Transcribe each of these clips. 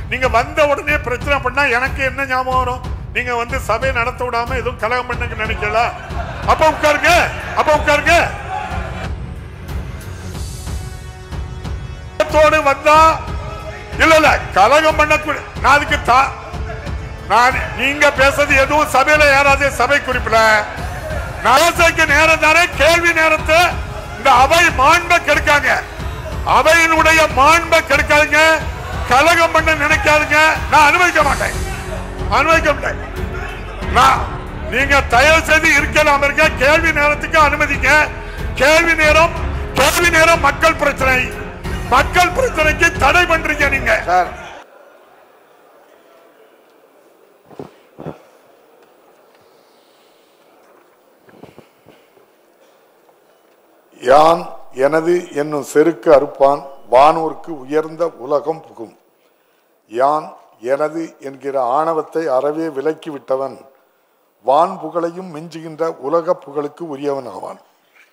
நீங்க வந்த உடனே பிரச்சனை பண்ணா எனக்கு என்ன ஞாபகம் வரும் நீங்க வந்து சபை நடத்த விடாம எதுவும் கலகம் பண்ணுங்க நினைக்கல அப்ப உட்காருங்க அப்ப உட்காருங்க தோடு வந்தா இல்ல இல்ல கலகம் பண்ண நான் அதுக்கு தா நான் நீங்க பேசுறது எதுவும் சபையில யாராவது சபை குறிப்பில நாசைக்கு நேரம் தானே கேள்வி நேரத்தை இந்த அவை மாண்பை கெடுக்காங்க அவையினுடைய மாண்பை கெடுக்காதுங்க கலகம் பண்ண நினைக்காதுங்க நான் அனுமதிக்க மாட்டேன் அனுமதிக்க மாட்டேன் நான் நீங்க தயவு செய்து இருக்கலாம் இருக்க கேள்வி நேரத்துக்கு அனுமதிங்க கேள்வி நேரம் கேள்வி நேரம் மக்கள் பிரச்சனை மக்கள் பிரச்சனைக்கு தடை பண்றீங்க நீங்க சார் யான் எனது என்னும் செருக்கு அறுப்பான் வானூர்க்கு உயர்ந்த உலகம் புகும் யான் எனது என்கிற ஆணவத்தை அறவே விலக்கி விட்டவன் வான் புகழையும் மிஞ்சுகின்ற உலக புகழுக்கு உரியவன் ஆவான்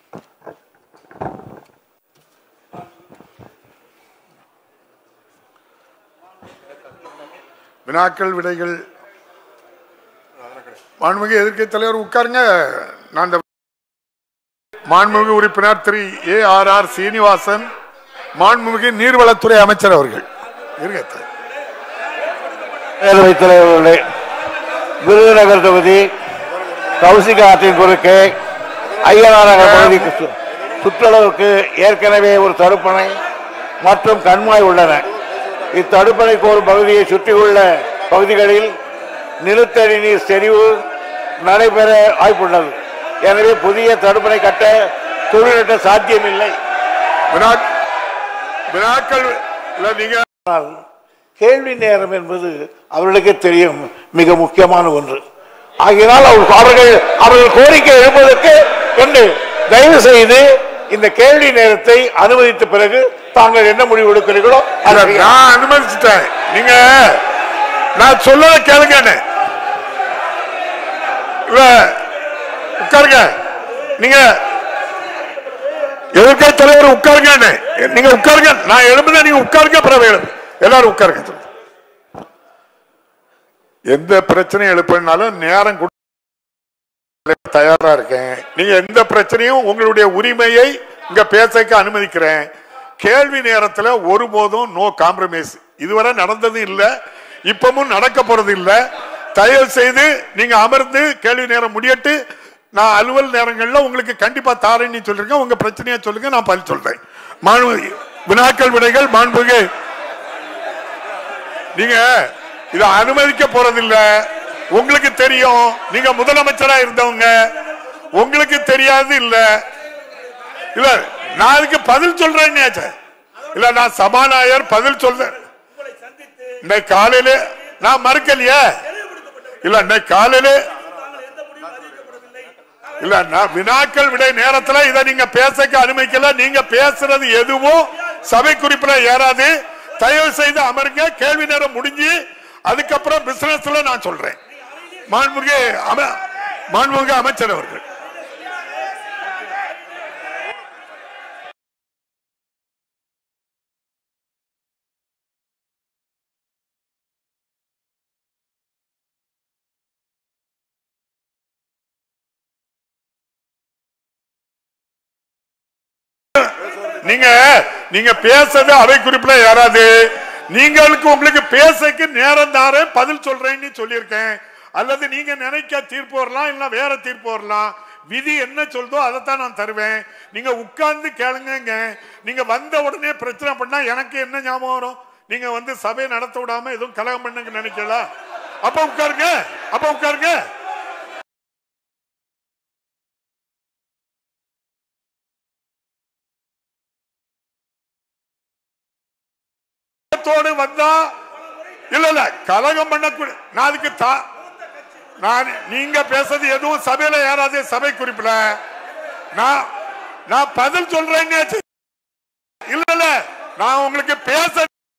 வினாக்கள் விடைகள் மாண்புமிகு எதிர்க்கட்சி தலைவர் உட்காருங்க நான் இந்த மாண்புமிகு உறுப்பினர் Thiru A R R Srinivasan மாண்புமிகு நீர்வளத்துறை அமைச்சர் அவர்கள் இருங்க த- பேரவைத் தலைவர்களே விருதுநகர் தொகுதி கௌசிக ஆற்றின் குறுக்கே ஐயனார் நகர் பகுதிக்கு சு- சுற்றளவுக்கு ஏற்கனவே ஒரு தடுப்பணை மற்றும் கண்மாய் உள்ளன இத்தடுப்பணை கோரும் பகுதியை சுற்றியுள்ள பகுதிகளில் நிலத்தடி நீர் செறிவு நடைபெற வாய்ப்புள்ளது எனவே புதிய தடுப்பணை கட்ட தொழில்நுட்ப சாத்தியமில்லை வினாக்- வினாக்கள் இல்ல, நீங்க ஆனால் கேள்வி நேரம் என்பது அவர்களுக்கு தெரியும் மிக முக்கியமான ஒன்று ஆகையினால் அவர் அவர்கள் அவர்கள் கோரிக்கை எழுப்பதற்கு ஒன்று தயவு செய்து இந்த கேள்வி நேரத்தை அனுமதித்த பிறகு தாங்கள் என்ன முடிவு எடுக்கிறீர்களோ அதை இல்ல, செய்யுங்கள். நான் அனுமதிச்சிட்டேன் நீங்க நான் சொல்லத கேளுங்க இல்ல உட்காருங்க நீங்க எதிர்க்கட்சி தலைவர் உட்காருங்க நீங்க உட்காருங்க நான் எழுப்புத நீங்க உட்காருங்க பிறகு எழுப்பு எல்லாரும் உட்காருங்க எந்த பிரச்சனையும் எழுப்பினாலும் நேரம் கொடு- தயாரா இருக்கேன் நீங்க எந்த பிரச்சனையும் உங்களுடைய உரிமையை இங்க பேசக்கு அனுமதிக்கிறேன் கேள்வி நேரத்துல ஒருபோதும் நோ காம்ப்ரமைஸ் இதுவரை நடந்தது இல்ல இப்பவும் நடக்க போறது இல்ல தயவு செய்து நீங்க அமர்ந்து கேள்வி நேரம் முடியட்டு நான் அலுவல் நேரங்கள்ல உங்களுக்கு கண்டிப்பா தாரேன்னு சொல்லிருக்கேன் உங்க பிரச்சனையை சொல்லுங்க நான் பதில் சொல்றேன் மாண்பு வினாக்கள் விடைகள் மாண்புகு நீங்க இத அனுமதிக்க போறதில்ல உங்களுக்கு தெரியும் நீங்க முதலமைச்சரா இருந்தவங்க உங்களுக்கு தெரியாது இல்ல இல்ல நான் அதுக்கு பதில் சொல்றேன் இல்ல நான் சபாநாயகர் பதில் சொல்றேன் இன்னைக்கு காலையில நான் மறுக்கலையே இல்ல இன்னைக்கு காலையில இல்ல நான் வினாக்கள் விடை நேரத்துல இதை நீங்க பேசக்க அனுமதிக்கல நீங்க பேசுறது எதுவும் சபை குறிப்பில ஏறாது தயவு செய்து அமருங்க கேள்வி நேரம் முடிஞ்சு அதுக்கப்புறம் பிசினஸ்ல நான் சொல்றேன் மாண்புமிகு அம- மாண்புமிகு அமைச்சர் அவர்கள் நீங்க நீங்க பேசுறது அவை குறிப்பில யாராவது நீங்களுக்கு உங்களுக்கு பேசக்கு நேரம் தாரேன் பதில் சொல்றேன்னு சொல்லியிருக்கேன் அல்லது நீங்க நினைக்க தீர்ப்பு வரலாம் இல்ல வேற தீர்ப்பு வரலாம் விதி என்ன சொல்தோ அதைத்தான் நான் தருவேன் நீங்க உட்கார்ந்து கேளுங்க நீங்க வந்த உடனே பிரச்சனை பண்ணா எனக்கு என்ன ஞாபகம் வரும் நீங்க வந்து சபை நடத்த விடாம எதுவும் கலகம் பண்ணுங்க நினைக்கல அப்ப உட்காருங்க அப்ப உட்காருங்க தோடு வந்தா இல்ல இல்ல கலகம் பண்ண நான் அதுக்கு தா- நான் நீங்க பேசுறது எதுவும் சபையில யாராவது சபை குறிப்பில நான் நான் பதில் சொல்றேன் இல்ல இல்ல நான் உங்களுக்கு பேச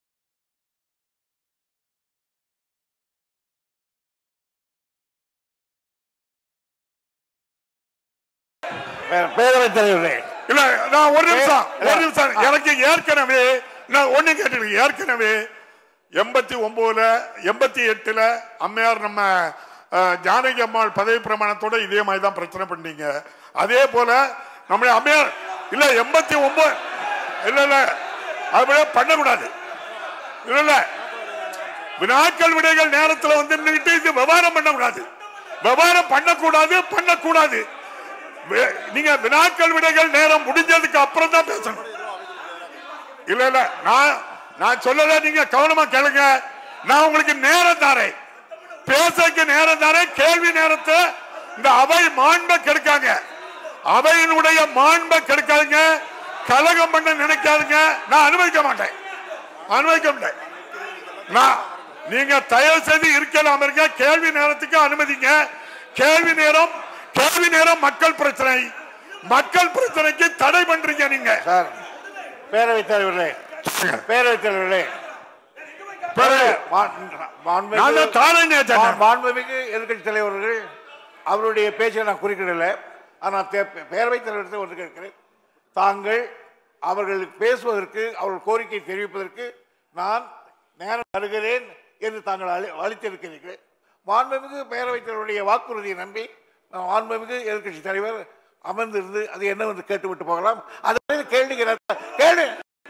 பேரவைத் தலைவர்களே இல்ல நான் ஒரு நிமிஷம் இல்ல. ஒரு நிமிஷம் எனக்கு ஏற்கனவே நான் ஒண்ணு கேட்டிருக்கேன் ஏற்கனவே எண்பத்தி ஒன்பதுல எண்பத்தி எட்டுல அம்மையார் நம்ம அஹ், ஜானகி அம்மாள் பதவி பிரமாணத்தோட இதே மாதிரி தான் பிரச்சனை பண்ணீங்க அதே போல நம்முடைய அம்மையார் இல்ல எண்பத்தி ஒன்பது இல்ல இல்ல அது போல பண்ணக்கூடாது இல்ல இல்ல வினாக்கள் விடைகள் நேரத்துல வந்து நின்னுட்டு இது விவகாரம் பண்ணக்கூடாது விவகாரம் பண்ணக்கூடாது பண்ணக்கூடாது வே- நீங்க வினாக்கள் விடைகள் நேரம் முடிஞ்சதுக்கு அப்புறம் தான் பேசணும் இல்ல இல்ல நான் நான் சொல்லல நீங்க கவனமா கேளுங்க நான் உங்களுக்கு நேரம் தாரேன் பேசக்கு நேரம் தாரேன் கேள்வி நேரத்தை இந்த அவை மாண்பை கெடுக்காங்க அவையினுடைய மாண்பை கெடுக்காதுங்க கலகம் பண்ண நினைக்காதுங்க நான் அனுமதிக்க மாட்டேன் அனுமதிக்க மாட்டேன் நான் நீங்க தயவு செய்து இருக்கலாம் இருக்க கேள்வி நேரத்துக்கு அனுமதிங்க கேள்வி நேரம் கேள்வி நேரம் மக்கள் பிரச்சனை மக்கள் பிரச்சனைக்கு தடை பண்றீங்க நீங்க சார் பேரவைத் தலைவர்களே பேரவைத் தலைவர்களே பிறகு மாண்- நான் மாண்புமிகு- தான் தாரேன்னு மா- சொன்னேன். மாண்புமிகு எதிர்க்கட்சி தலைவர்கள் அவருடைய பேச்சை நான் குறிக்கிடல ஆனால் தே- பேரவைத் தலைவரத்தை ஒன்று கேட்கிறேன் தாங்கள் அவர்களுக்கு பேசுவதற்கு அவர்கள் கோரிக்கை தெரிவிப்பதற்கு நான் நேரம் தருகிறேன் என்று தாங்கள் அளி- அளித்திருக்கிறீர்கள் மாண்புமிகு பேரவைத் தலைவருடைய வாக்குறுதியை நம்பி நான் மாண்புமிகு எதிர்க்கட்சி தலைவர் அமர்ந்திருந்து அது என்னவென்று கேட்டுவிட்டு போகலாம் அது கேள்வி கேள்வி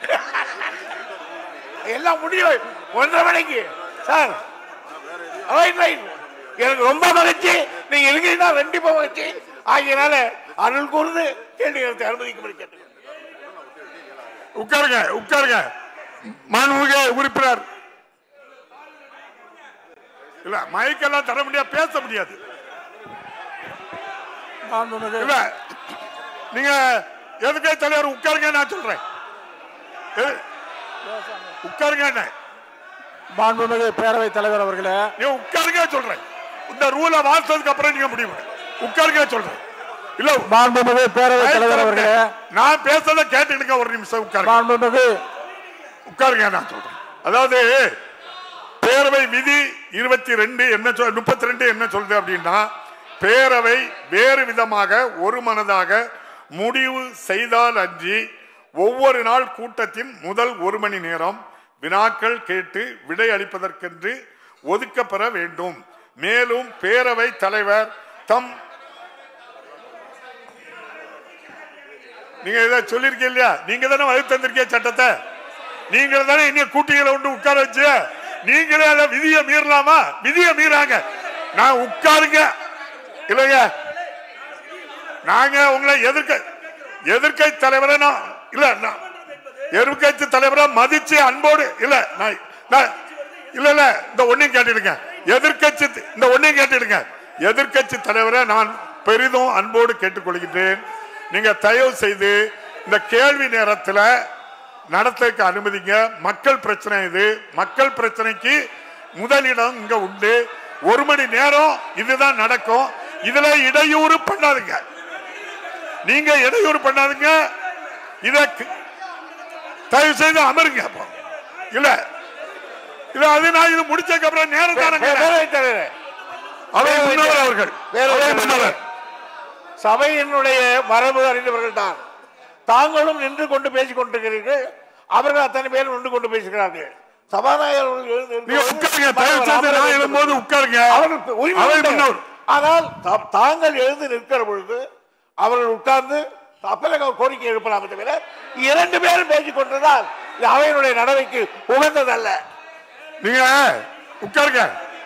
எல்லாம் முடியும் ஒன்றரை மணிக்கு சார் ரைட் ரைட் எனக்கு ரொம்ப மகிழ்ச்சி நீங்க இருக்கீங்கன்னா ரெண்டிப்பா மகிழ்ச்சி ஆகியனால அருள் கூர்ந்து கேள்வி நேரத்தை அனுமதிக்கும்படி கேட்டுக்கிறேன் உட்காருங்க உட்காருங்க மாண்புமிகு உறுப்பினர் இல்ல மைக்கெல்லாம் தர முடியாது பேச முடியாது இல்ல நீங்க எதுக்கே தலைவர் உட்காருங்க நான் சொல்றேன் எது- உட்காருங்க என்ன மாண்புமிகு பேரவைத் தலைவர் அவர்களே நீ உட்காருங்க சொல்றேன் இந்த ரூலை வாசிச்சதுக்கு அப்புறம் நீங்க முடிவு உட்காருங்க சொல்றேன் இல்ல மாண்புமிகு பேரவைத் தலைவர் அவர்களே நான் பேசுறத கேட்டுடுங்க ஒரு நிமிஷம் உட்காருங்க மாண்புமிகு உட்காருங்க நான் சொல்றேன் அதாவது பேரவை விதி இருபத்தி ரெண்டு என்ன சொல் முப்பத்தி ரெண்டு என்ன சொல்லுது அப்படின்னா பேரவை வேறு விதமாக ஒரு மனதாக முடிவு செய்தால் அன்றி ஒவ்வொரு நாள் கூட்டத்தின் முதல் ஒரு மணி நேரம் வினாக்கள் கேட்டு விடை அளிப்பதற்கென்று ஒதுக்கப்பெற வேண்டும் மேலும் பேரவை தலைவர் தம் நீங்க இதை சொல்லிருக்கீங்க இல்லையா நீங்க தானே வகுத்து தந்திருக்கீங்க சட்டத்தை நீங்க தானே இன்னும் கூட்டிகளை கொண்டு உட்கார வச்சு நீங்களே அதை விதியை மீறலாமா விதியை மீறாங்க நான் உட்காருங்க இல்லைங்க நாங்க உங்களை எதிர்க்க எதிர்க்கை தலைவரை நான் இல்ல நான் எதிர்க்கட்சி தலைவரை மதிச்சு அன்போடு இல்ல நான் நான் இல்ல இல்ல இந்த ஒன்னையும் கேட்டுடுங்க எதிர்க்கட்சி இந்த ஒன்னையும் கேட்டுடுங்க எதிர்க்கட்சி தலைவரை நான் பெரிதும் அன்போடு கேட்டுக்கொள்கின்றேன் நீங்க தயவு செய்து இந்த கேள்வி நேரத்தில் நடத்தக்கு அனுமதிங்க மக்கள் பிரச்சனை இது மக்கள் பிரச்சனைக்கு முதலிடம் இங்க உண்டு ஒரு மணி நேரம் இதுதான் நடக்கும் இதுல இடையூறு பண்ணாதுங்க நீங்க இடையூறு பண்ணாதுங்க இத க- தயவு செய்து அமருங்க அப்போ இல்ல இல்ல அது நான் இது முடிச்சதுக்கு அப்புறம் நேரம் தானங்க பேரவைத் தலைவரே அவை முன்னவர் அவர்கள் பேரவைத் அவை தலைவரே, முன்னவர் சபையினுடைய மரபு அறிந்தவர்கள் தான் தாங்களும் நின்று கொண்டு பேசிக் கொண்டிருக்கிறீர்கள் அவர்கள் அத்தனை பேரும் நின்று கொண்டு பேசுகிறார்கள் சபாநாயகர் அவர்கள் எழுந்து நீங்க உட்காருங்க தயவு செய்து நான் எழும்போது உட்காருங்க அவர்கள் உரிமை அவை உண்டு. முன்னவர் ஆனால் தா- தாங்கள் எழுந்து நிற்கிற பொழுது அவர்கள் உட்கார்ந்து அப்பலக கோரிக்கை எழுப்பலாம் தவிர இரண்டு பேரும் பேசிக் கொண்டிருந்தால் இது அவையினுடைய நடவடிக்கை உகந்ததல்ல நீங்க உட்காருங்க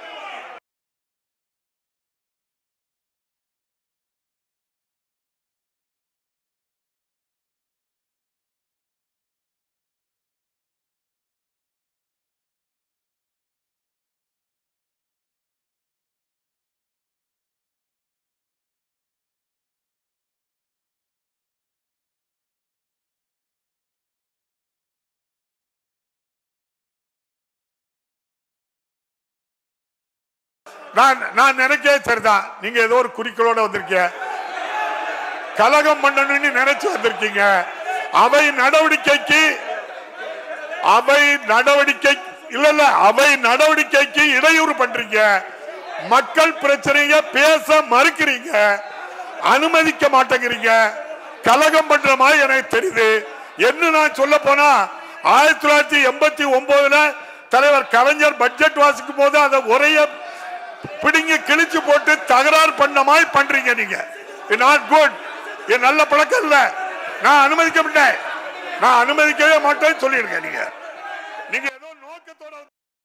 நான் நான் நினைக்க சரிதான் நீங்க ஏதோ ஒரு குறிக்கோளோட வந்திருக்கீங்க கலகம் பண்ணணும்னு நினைச்சு வந்திருக்கீங்க அவை நடவடிக்கைக்கு அவை நடவடிக்கை இல்ல இல்ல அவை நடவடிக்கைக்கு இடையூறு பண்றீங்க மக்கள் பிரச்சனைய பேச மறுக்கிறீங்க அனுமதிக்க மாட்டேங்கிறீங்க கலகம் பண்ற மாதிரி எனக்கு தெரியுது என்ன நான் சொல்ல போனா ஆயிரத்தி தொள்ளாயிரத்தி எண்பத்தி ஒன்பதுல தலைவர் கலைஞர் பட்ஜெட் வாசிக்கும் போது அந்த உரைய பிடுங்கி கிழிச்சு போட்டு தகராறு பண்ண மாதிரி பண்றீங்க நீங்க நாட் குட் இது நல்ல பழக்கம் இல்ல நான் அனுமதிக்க மாட்டேன் நான் அனுமதிக்கவே மாட்டேன்னு சொல்லிருங்க நீங்க நீங்க ஏதோ நோக்கத்தோட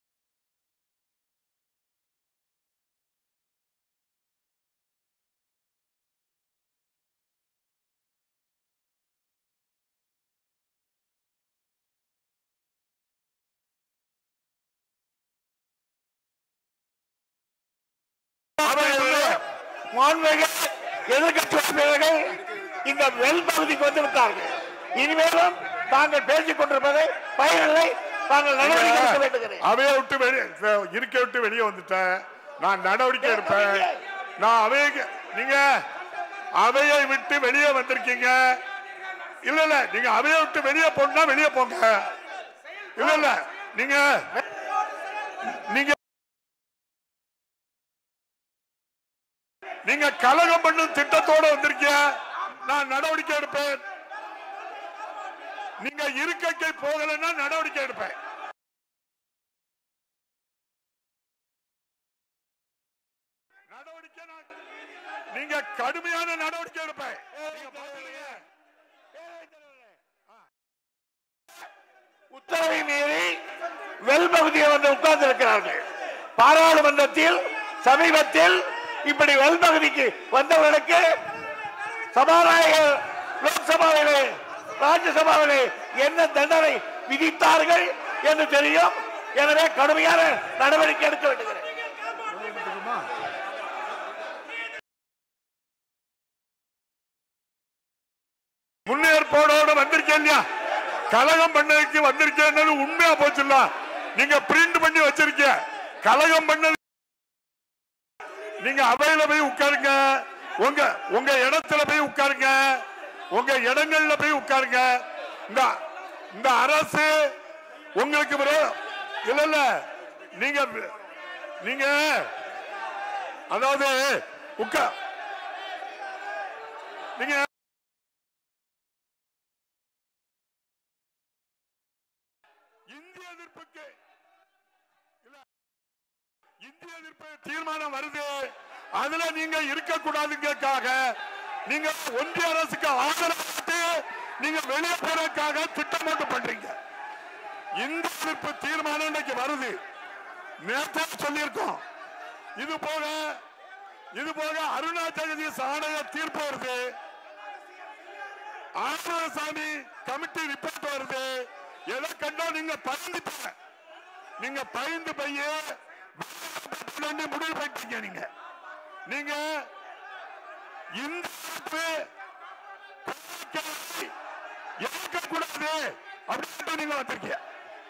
மாண்புமிகு எதிர்க்கட்சி உறுப்பினர்கள் இந்த வெல் பகுதிக்கு வந்து விட்டார்கள் இனிமேலும் தாங்கள் பேசிக் கொண்டிருப்பதை பயனில்லை தாங்கள் நடவடிக்கை எடுக்க வேண்டுகிறேன் அவையை விட்டு வெளியே இருக்கை விட்டு வெளியே வந்துட்டேன் நான் நடவடிக்கை எடுப்பேன் நான் அவைய நீங்க அவையை விட்டு வெளியே வந்திருக்கீங்க இல்ல இல்ல நீங்க அவையை விட்டு வெளியே போனா வெளியே போங்க இல்ல இல்ல நீங்க நீங்க நீங்க கலகம் பண்ணும் திட்டத்தோட வந்திருக்கீங்க நான் நடவடிக்கை எடுப்பேன் நீங்க இருக்கைக்கு போகலைன்னா நடவடிக்கை எடுப்பேன் நடவடிக்கை நான் நீங்க கடுமையான நடவடிக்கை எடுப்பேன் நீங்க பாத்துக்கங்க. உத்தரவை மீறி வெல் பகுதியை வந்து உட்கார்ந்து இருக்கிறார்கள் பாராளுமன்றத்தில் சமீபத்தில் இப்படி வெல் பகுதிக்கு வந்தவர்களுக்கு சபாநாயகர் லோக்சபாவிலே ராஜ்யசபாவிலே என்ன தண்டனை விதித்தார்கள் என்று தெரியும் எனவே கடுமையான நடவடிக்கை எடுக்க வேண்டுகிறேன் முன்னேற்பாடோட வந்திருக்கேன் இல்லையா கலகம் பண்ணதுக்கு வந்திருக்கேன்னு உண்மையா போச்சுல்ல நீங்க பிரிண்ட் பண்ணி வச்சிருக்கீங்க கலகம் பண்ணது நீங்க அவையில போய் உட்காருங்க உங்க உங்க இடத்துல போய் உட்காருங்க உங்க இடங்கள்ல போய் உட்காருங்க இந்த இந்த அரசு உங்களுக்கு விரோ- இல்ல இல்ல நீங்க நீங்க அதாவது உட்கா நீங்க இந்திய எதிர்ப்புக்கு இல்ல, இந்திய எதிர்ப்பு தீர்மானம் வருது அதுல நீங்க இருக்க கூடாதுங்கிறதுக்காக நீங்க ஒன்றிய அரசுக்கு ஆதரவு நீங்க வெளியே போறதுக்காக திட்டம் போட்டு பண்றீங்க இந்திய எதிர்ப்பு தீர்மானம் இன்னைக்கு வருது நேற்றே சொல்லியிருக்கோம் இது போக இது போக அருணா ஜெகதீஷ் ஆணைய தீர்ப்பு வருது ஆறுசாமி கமிட்டி ரிப்போர்ட் வருது எதை கண்டோ நீங்க பயந்துட்டீங்க நீங்க பயந்து பைய முடிவு பண்ணிட்டீங்க நீங்க நீங்க இந்த எதிர்க்க கூடாது அப்படின்னு நீங்க வந்திருக்கீங்க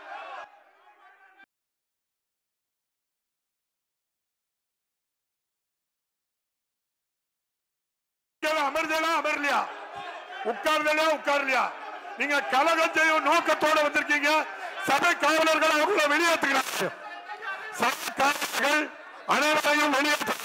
அமர்ந்தா அமரலையா உட்கார்ந்தலையா உட்கார்லையா நீங்க கலகம் செய்யும் நோக்கத்தோட வந்திருக்கீங்க சபை காவலர்கள் அவர்களை வெளியேற்றுகிறார்கள் சபை காவலர்கள் அனைவரையும் வெளியேற்ற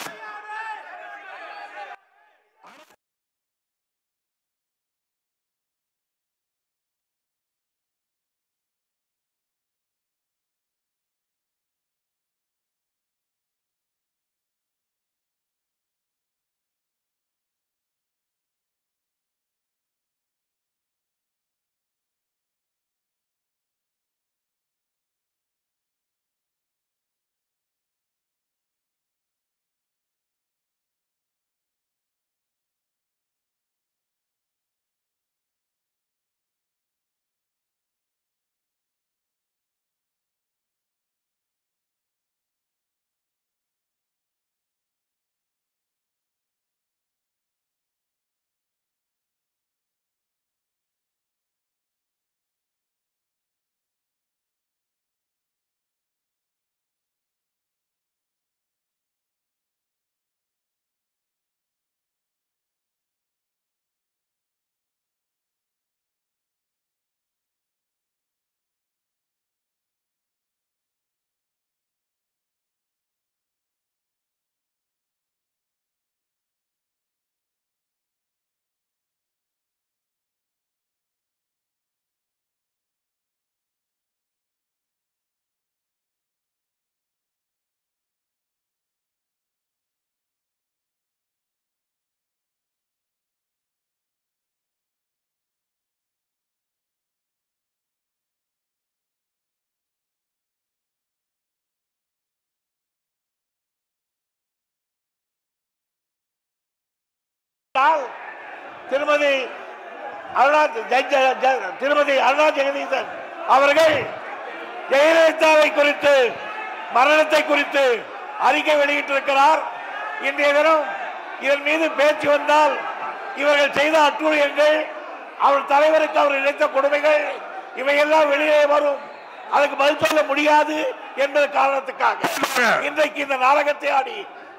என்றால் திருமதி அருணா ஜெ- ஜெ- ஜெ- திருமதி அருணா ஜெகதீசன் அவர்கள் ஜெயலலிதாவை குறித்து மரணத்தை குறித்து அறிக்கை வெளியிட்டிருக்கிறார் இன்றைய தினம் இதன் மீது பேச்சு வந்தால் இவர்கள் செய்த அட்டூழியங்கள் அவர் தலைவருக்கு அவர் இழைத்த கொடுமைகள் இவையெல்லாம் வெளியே வரும் அதுக்கு பதில் சொல்ல முடியாது என்பது காரணத்துக்காக இன்றைக்கு இந்த நாடகத்தை ஆடி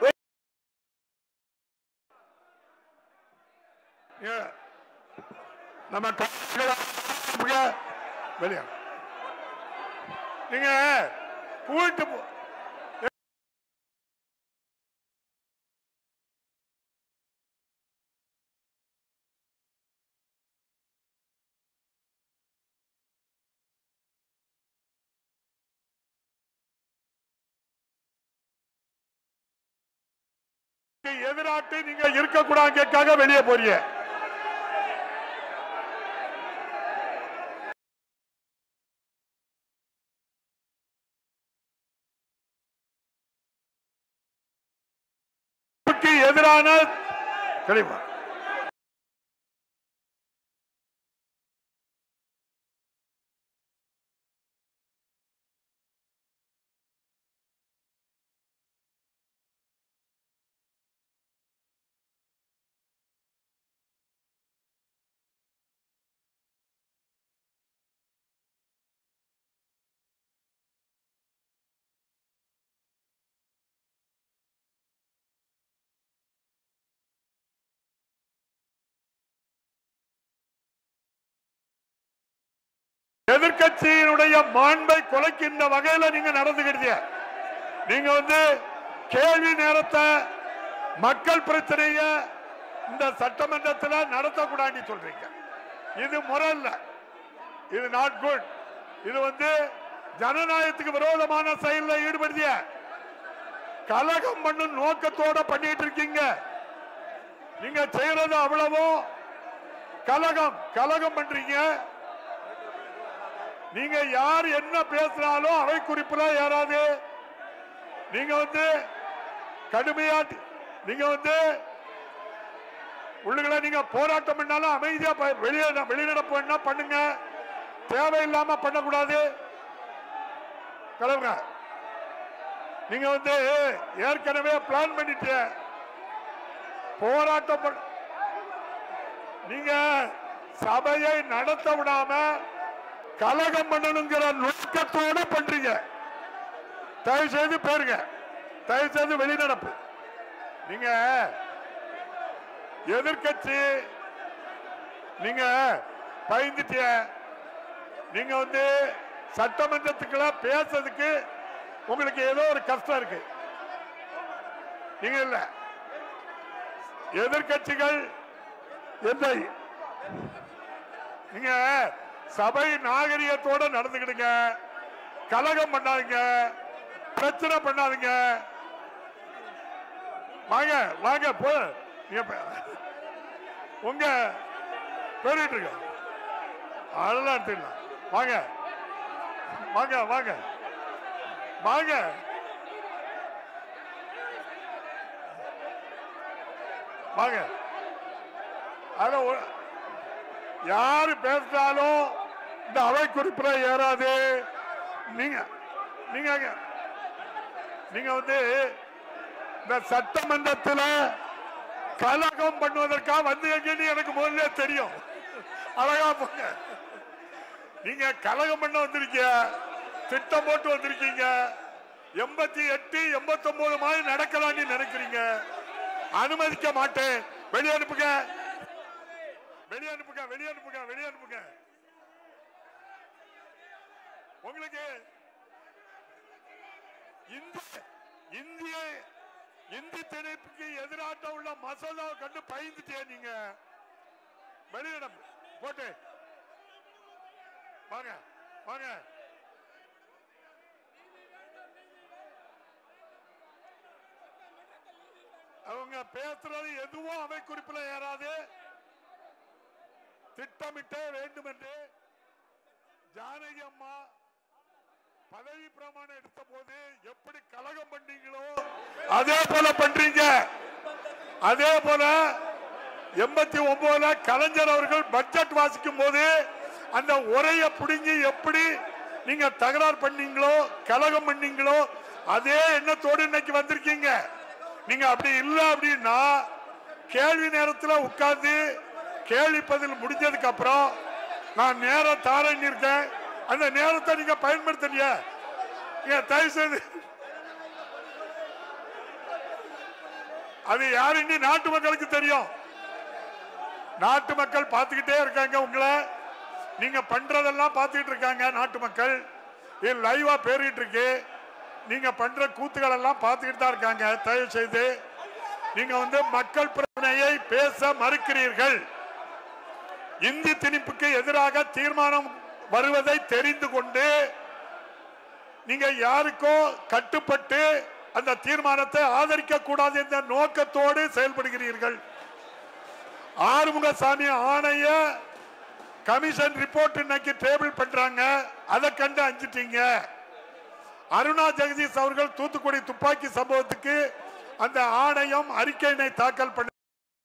ஏ, நம்ம க- வெளியே நீங்க போயிட்டு போ- எதிராட்டு நீங்க இருக்கக்கூடாதுக்காக வெளியே போறீங்க க்கு எதிரான கிடைப்பா எதிர்க்கட்சியினுடைய மாண்பை குலைக்கின்ற வகையில நீங்க நடந்துக்கிட்டீங்க நீங்க வந்து கேள்வி நேரத்தை மக்கள் பிரச்சனைய இந்த சட்டமன்றத்தில் நடத்தக்கூடாதுன்னு சொல்றீங்க இது முறை இல்ல இது நாட் குட் இது வந்து ஜனநாயகத்துக்கு விரோதமான செயலில் ஈடுபடுத்திய கலகம் பண்ணும் நோக்கத்தோட பண்ணிட்டு இருக்கீங்க நீங்க செய்யறது அவ்வளவும் கலகம் கலகம் பண்றீங்க நீங்க யார் என்ன பேசினாலும் அவை குறிப்புல யாராவது நீங்க வந்து கடுமையா நீங்க வந்து உள்ளுகளை நீங்க போராட்டம் பண்ணாலும் அமைதியா ப- வெளியே வெளிநடப்பு என்ன பண்ணுங்க தேவையில்லாம பண்ணக்கூடாது கிளம்புங்க நீங்க வந்து ஏற்கனவே பிளான் பண்ணிட்டு போராட்டம் பண்ண நீங்க சபையை நடத்த விடாம கலகம் பண்ணணுங்கிற நோக்கத்தோட பண்றீங்க தயவு செய்து பேருங்க தயவு செய்து வெளிநடப்பு நீங்க எதிர்க்கட்சி நீங்க பயந்துட்டிய நீங்க வந்து சட்டமன்றத்துக்குள்ள பேசுறதுக்கு உங்களுக்கு ஏதோ ஒரு கஷ்டம் இருக்கு நீங்க இல்ல எதிர்க்கட்சிகள் எந்த நீங்க சபை நாகரிகத்தோட நடந்துக்கிடுங்க கலகம் பண்ணாதீங்க பிரச்சனை பண்ணாதீங்க வாங்க வாங்க போ நீங்க பே- உங்க பேரிட்டு இருக்க அதெல்லாம் எடுத்துக்கலாம் வாங்க வாங்க வாங்க வாங்க வாங்க அதுல ஒரு- யாரு பேசினாலும் இந்த அவை குறிப்பிட ஏறாது நீங்க நீங்க அங்க- நீங்க வந்து இந்த சட்டமன்றத்தில் கலகம் பண்ணுவதற்காக வந்து எங்கன்னு எனக்கு முதல்ல தெரியும் அழகா போங்க நீங்க கலகம் பண்ண வந்திருக்கீங்க திட்டம் போட்டு வந்திருக்கீங்க எண்பத்தி எட்டு எண்பத்தி ஒன்பது மாதிரி நடக்கலாம்னு நினைக்கிறீங்க அனுமதிக்க மாட்டேன் வெளியே அனுப்புங்க வெளியே அனுப்புங்க வெளியே அனுப்புங்க வெளியே அனுப்புங்க உங்களுக்கு இந்திய இந்திய இந்தி திணைப்புக்கு எதிராட்ட உள்ள மசோதாவை கண்டு பயந்துட்டே நீங்க வெளியிடம் போட்டு வாங்க வாங்க அவங்க பேசுறது எதுவும் அவை குறிப்பில் ஏறாது திட்டமிட்டே வேண்டும் என்று ஜானகி அம்மா பதவி பிரமாணம் எடுத்த போது எப்படி கலகம் பண்ணீங்களோ அதே போல பண்றீங்க அதே போல எண்பத்தி ஒன்பதுல கலைஞர் அவர்கள் பட்ஜெட் வாசிக்கும் போது அந்த உரையை புடுங்கி எப்படி நீங்க தகராறு பண்ணீங்களோ கலகம் பண்ணீங்களோ அதே எண்ணத்தோடு இன்னைக்கு வந்திருக்கீங்க நீங்க அப்படி இல்ல அப்படின்னா கேள்வி நேரத்தில் உட்கார்ந்து கேள்வி பதில் முடிஞ்சதுக்கு அப்புறம் நான் நேரம் தாரன்னு இருக்கேன் அந்த நேரத்தை நீங்க பயன்படுத்தலையா நீங்க தயவு செய்து அது யாருன்னு நாட்டு மக்களுக்கு தெரியும் நாட்டு மக்கள் பார்த்துக்கிட்டே இருக்காங்க உங்களை நீங்க பண்றதெல்லாம் பார்த்துக்கிட்டு இருக்காங்க நாட்டு மக்கள் இது லைவா பேரிட்டு இருக்கு நீங்க பண்ற கூத்துகள் எல்லாம் பார்த்துக்கிட்டு தான் இருக்காங்க தயவு செய்து நீங்க வந்து மக்கள் பிரச்சனையை பேச மறுக்கிறீர்கள் இந்தி திணிப்புக்கு எதிராக தீர்மானம் வருவதை தெரிந்து கொண்டு நீங்க யாருக்கோ கட்டுப்பட்டு அந்த தீர்மானத்தை ஆதரிக்க கூடாது என்ற நோக்கத்தோடு செயல்படுகிறீர்கள் ஆறுமுகசாமி ஆணைய கமிஷன் ரிப்போர்ட் இன்னைக்கு டேபிள் பண்றாங்க அதை கண்டு அஞ்சிட்டீங்க அருணா ஜெகதீஷ் அவர்கள் தூத்துக்குடி துப்பாக்கி சம்பவத்துக்கு அந்த ஆணையம் அறிக்கையினை தாக்கல் பண்ண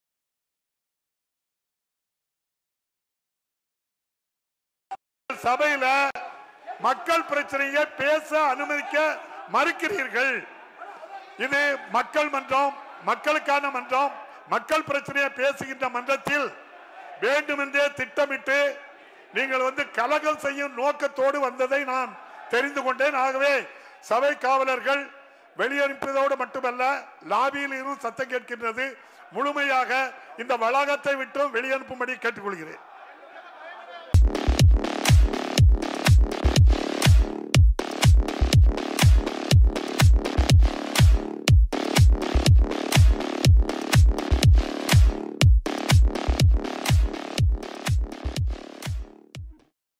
சபையில மக்கள் பிரச்சனையை பேச அனுமதிக்க மறுக்கிறீர்கள் இது மக்கள் மன்றம் மக்களுக்கான மன்றம் மக்கள் பிரச்சனையை பேசுகின்ற மன்றத்தில் வேண்டுமென்றே திட்டமிட்டு நீங்கள் வந்து கலகம் செய்யும் நோக்கத்தோடு வந்ததை நான் தெரிந்து கொண்டேன் ஆகவே சபை காவலர்கள் வெளியனுப்பதோடு மட்டுமல்ல லாபியில் இருந்து சத்தம் கேட்கின்றது முழுமையாக இந்த வளாகத்தை விட்டும் வெளியனுப்பும்படி கேட்டுக்கொள்கிறேன்